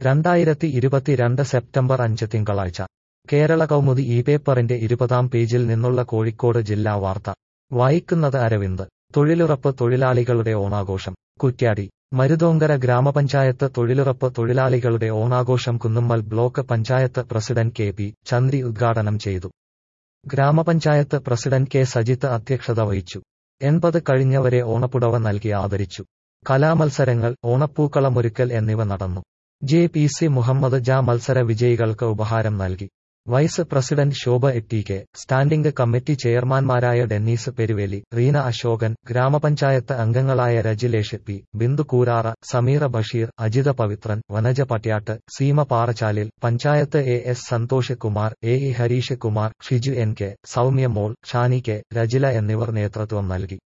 രണ്ടായിരത്തി ഇരുപത്തിരണ്ട് സെപ്റ്റംബർ അഞ്ച് തിങ്കളാഴ്ച കേരള കൗമുദി ഈ പേപ്പറിന്റെ ഇരുപതാം പേജിൽ നിന്നുള്ള കോഴിക്കോട് ജില്ലാ വാർത്ത വായിക്കുന്നത് അരവിന്ദ് തൊഴിലുറപ്പ് തൊഴിലാളികളുടെ ഓണാഘോഷം കുറ്റ്യാടി മരുതോങ്കര ഗ്രാമപഞ്ചായത്ത് തൊഴിലുറപ്പ് തൊഴിലാളികളുടെ ഓണാഘോഷം Kunnummal block panchayat president K P Chandri ഉദ്ഘാടനം ചെയ്തു ഗ്രാമപഞ്ചായത്ത് പ്രസിഡന്റ് കെ സജിത്ത് അധ്യക്ഷത വഹിച്ചു എൺപത് കഴിഞ്ഞവരെ ഓണപ്പുടവ നൽകി ആദരിച്ചു കലാമത്സരങ്ങൾ ഓണപ്പൂക്കളമൊരുക്കൽ എന്നിവ നടന്നു ജെ പി സി മുഹമ്മദ് ജാ മത്സര വിജയികൾക്ക് ഉപഹാരം നൽകി വൈസ് പ്രസിഡന്റ് ശോഭ എട്ടി കെ സ്റ്റാൻഡിംഗ് കമ്മിറ്റി ചെയർമാൻമാരായ ഡെന്നീസ് പെരുവേലി റീന അശോകൻ ഗ്രാമപഞ്ചായത്ത് അംഗങ്ങളായ Rajilesh P Bindu Koorara Sameera Basheer Ajitha Pavithran Vanaja Patyatt Seema Parachalil panchayat A S Santhosh Kumar A E Harish Kumar Shiju N K Soumya Mol Shani K Rajila എന്നിവർ നേതൃത്വം നൽകി